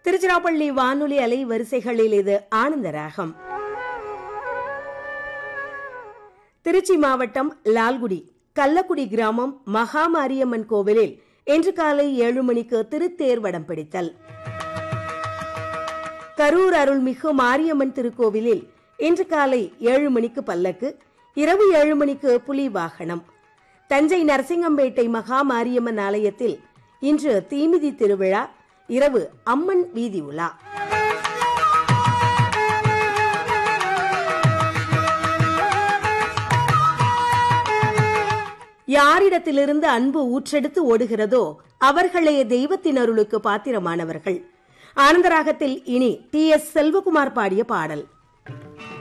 திருச்சிராப்பள்ளி வானொலி அலை வரிசைகளில் இது ஆனந்த ராகம் திருச்சி மாவட்டம் லால்குடி கள்ளக்குடி கிராமம் மகாமாரியம்மன் கோவிலில் இன்று காலை ஏழு மணிக்கு திருத்தேர் வடம் பிடித்தல் கரூர் அருள்மிகு மாரியம்மன் திருக்கோவிலில் இன்று காலை ஏழு மணிக்கு பல்லக்கு இரவு ஏழு மணிக்கு புலி வாகனம் தஞ்சை நரசிங்கம்பேட்டை மகா மாரியம்மன் ஆலயத்தில் இன்று தீமிதி திருவிழா இரவு அம்மன் வீதி உலா யாரிடத்திலிருந்து அன்பு ஊற்றெடுத்து ஓடுகிறதோ அவர்களே தெய்வத்தின் அருளுக்கு பாத்திரமானவர்கள் ஆனந்தராகத்தில் இனி டி எஸ் செல்வகுமார் பாடிய பாடல்